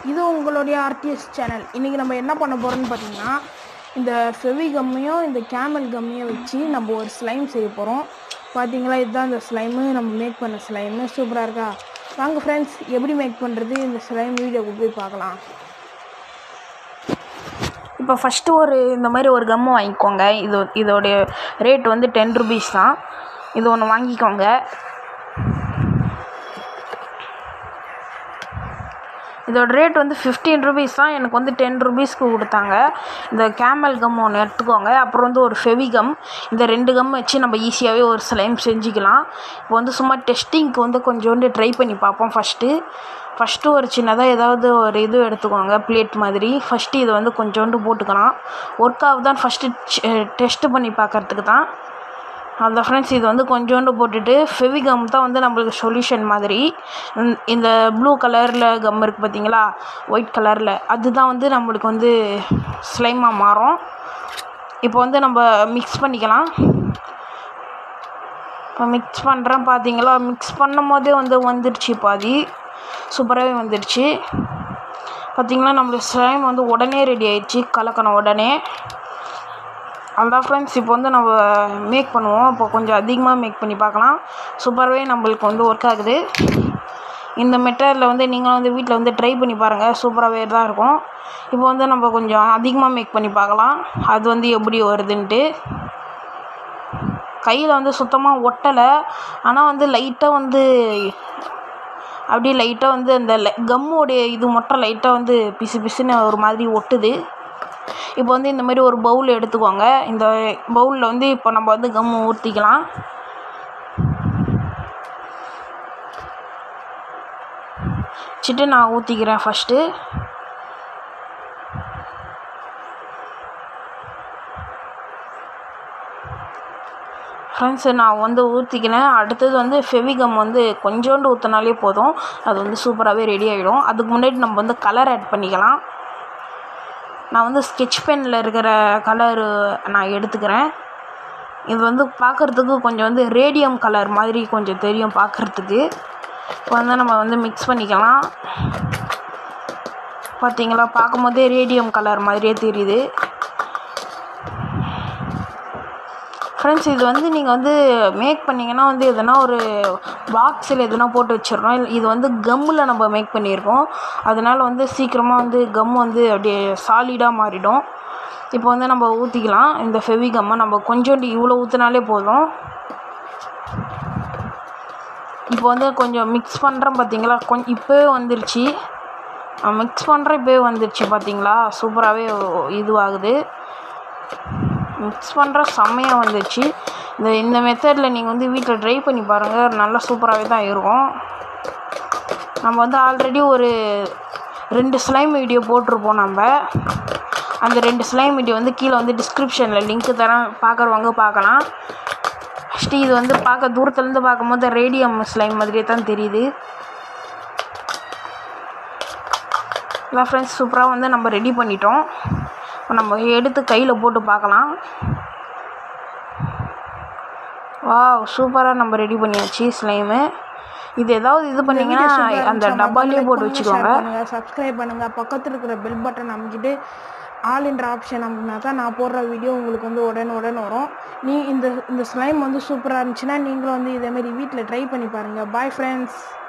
இது உங்களுடைய RTS channel இன்றைக்கி நம்ம என்ன பண்ண போகிறோம்னு பார்த்தீங்கன்னா இந்த ஃபெவி கம்மையும் இந்த கேமல் கம்மையும் வச்சு நம்ம ஒரு ஸ்லைம் செய்ய போகிறோம் பார்த்தீங்களா இதுதான் இந்த ஸ்லைமு நம்ம மேக் பண்ண ஸ்லைமு சூப்பராக இருக்கா வாங்க ஃப்ரெண்ட்ஸ் எப்படி மேக் பண்ணுறது இந்த ஸ்லைம் வீடியோக்கு போய் பார்க்கலாம் இப்போ ஃபஸ்ட்டு ஒரு இந்த மாதிரி ஒரு கம்மு வாங்கிக்கோங்க இது இதோடைய ரேட் வந்து டென் ருபீஸ் தான் இது ஒன்று வாங்கிக்கோங்க இதோட ரேட் வந்து ஃபிஃப்டீன் ருபீஸ் தான் எனக்கு வந்து டென் ருபீஸ்க்கு கொடுத்தாங்க இந்த கேமல் கம் ஒன்று எடுத்துக்கோங்க அப்புறம் வந்து ஒரு ஃபெவிகம் இந்த ரெண்டு கம் வச்சு நம்ம ஈஸியாகவே ஒரு ஸ்லைம் செஞ்சுக்கலாம் இப்போ வந்து சும்மா டெஸ்டிங்க்கு வந்து கொஞ்சோண்டு ட்ரை பண்ணி பார்ப்போம் ஃபஸ்ட்டு ஃபஸ்ட்டு ஒரு சின்னதாக ஏதாவது ஒரு இது எடுத்துக்கோங்க பிளேட் மாதிரி ஃபஸ்ட்டு இதை வந்து கொஞ்சோண்டு போட்டுக்கலாம் ஒர்க் ஆகுதான் ஃபஸ்ட்டு டெஸ்ட்டு பண்ணி பார்க்கறதுக்கு தான் அந்த ஃப்ரெண்ட்ஸ் இது வந்து கொஞ்சோண்டு போட்டுட்டு ஃபெவிகம் தான் வந்து நம்மளுக்கு சொல்யூஷன் மாதிரி இந்த- இந்த ப்ளூ கலரில் கம் இருக்குது பார்த்தீங்களா ஒயிட் கலரில் அதுதான் வந்து நம்மளுக்கு வந்து ஸ்லைமாக மாறும் இப்போ வந்து நம்ம மிக்ஸ் பண்ணிக்கலாம் இப்போ மிக்ஸ் பண்ணுறேன் பார்த்தீங்களா மிக்ஸ் பண்ணும் போதே வந்து வந்துடுச்சு பாதி சூப்பராகவே வந்துடுச்சு பார்த்தீங்களா நம்மளுக்கு ஸ்லைம் வந்து உடனே ரெடி ஆயிடுச்சு கலக்கணும் உடனே அதான் ஃப்ரெண்ட்ஸ் இப்போ வந்து நம்ம மேக் பண்ணுவோம் இப்போ கொஞ்சம் அதிகமாக மேக் பண்ணி பார்க்கலாம் சூப்பராகவே நம்மளுக்கு வந்து ஒர்க் ஆகுது இந்த மெத்தடில் வந்து நீங்களும் வந்து வீட்டில் வந்து ட்ரை பண்ணி பாருங்கள் சூப்பராகவே தான் இருக்கும் இப்போ வந்து நம்ம கொஞ்சம் அதிகமாக மேக் பண்ணி பார்க்கலாம் அது வந்து எப்படி வருதுன்ட்டு கையில் வந்து சுத்தமாக ஒட்டலை ஆனால் வந்து லைட்டாக வந்து அப்படியே லைட்டாக வந்து அந்த கம்முடைய இது மட்டும் லைட்டாக வந்து பிசு பிசுன்னு ஒரு மாதிரி ஒட்டுது இப்போ வந்து இந்த மாதிரி ஒரு பவுல் எடுத்துக்கோங்க இந்த பவுலில் வந்து இப்போ நம்ம வந்து கம் ஊற்றிக்கலாம் வச்சுட்டு நான் ஊற்றிக்கிறேன் ஃபஸ்ட்டு ஃப்ரெண்ட்ஸ் நான் வந்து ஊற்றிக்கினேன் அடுத்தது வந்து ஃபெவிகம் வந்து கொஞ்சோண்டு ஊற்றினாலே போதும் அது வந்து சூப்பராகவே ரெடி ஆகிடும் அதுக்கு முன்னாடி நம்ம வந்து கலர் ஆட் பண்ணிக்கலாம் நான் வந்து ஸ்கெட்ச் பெனில் இருக்கிற கலரு நான் எடுத்துக்கிறேன் இது வந்து பார்க்குறதுக்கு கொஞ்சம் வந்து ரேடியம் கலர் மாதிரி கொஞ்சம் தெரியும் பார்க்குறதுக்கு இப்போ வந்து நம்ம வந்து மிக்ஸ் பண்ணிக்கலாம் பார்த்தீங்களா பார்க்கும்போதே ரேடியம் கலர் மாதிரியே தெரியுது ஃப்ரெண்ட்ஸ் இது வந்து நீங்கள் வந்து மேக் பண்ணிங்கன்னா வந்து எதனா ஒரு பாக்ஸில் எதுனா போட்டு வச்சிடணும் இல்ல- இது வந்து கம்மில் நம்ம மேக் பண்ணியிருக்கோம் அதனால வந்து சீக்கிரமாக வந்து கம் வந்து அப்படியே சாலிடாக மாறிடும் இப்போ வந்து நம்ம ஊற்றிக்கலாம் இந்த ஃபெவி கம்மை நம்ம கொஞ்சோண்டு இவ்வளோ ஊற்றினாலே போதும் இப்போ வந்து கொஞ்சம் மிக்ஸ் பண்ணுறேன் பார்த்தீங்களா கொஞ்சம் இப்போவே வந்துருச்சு மிக்ஸ் பண்ணுறேன் இப்போவே வந்துருச்சு பார்த்தீங்களா சூப்பராகவே இதுவாகுது மிக்ஸ் பண்ணுற செம்மையாக வந்துச்சு இந்த இந்த மெத்தடில் நீங்கள் வந்து வீட்டில் ட்ரை பண்ணி பாருங்கள் நல்லா சூப்பராகவே தான் இருக்கும் நம்ம வந்து ஆல்ரெடி ஒரு ரெண்டு ஸ்லைம் வீடியோ போட்டிருப்போம் நம்ம அந்த ரெண்டு ஸ்லைம் வீடியோ வந்து கீழே வந்து டிஸ்கிரிப்ஷனில் லிங்க் தரேன் பார்க்குறவங்க பார்க்கலாம் ஃபஸ்ட்டு இது வந்து பார்க்க தூரத்துலேருந்து பார்க்கும்போது ரேடியம் ஸ்லைம் மாதிரியே தான் தெரியுது இல்லை ஃப்ரெண்ட்ஸ் சூப்பராக வந்து நம்ம ரெடி பண்ணிட்டோம் இப்போ நம்ம எடுத்து கையில் போட்டு பார்க்கலாம் வாவ் சூப்பராக நம்ம ரெடி பண்ணியாச்சு ஸ்லைமு இது ஏதாவது இது பண்ணிங்கன்னா அந்த டப்பாலேயே போட்டு வச்சுக்கோங்க சப்ஸ்கிரைப் பண்ணுங்கள் பக்கத்தில் இருக்கிற பெல் பட்டன் அமைக்கிட்டு ஆல் என்ற ஆப்ஷன் அமைக்கினா தான் நான் போடுற வீடியோ உங்களுக்கு வந்து உடனே உடனே வரும் நீ இந்த இந்த ஸ்லைம் வந்து சூப்பராக இருந்துச்சுன்னா நீங்களும் வந்து இதேமாரி வீட்டில் ட்ரை பண்ணி பாருங்கள் பாய் ஃப்ரெண்ட்ஸ்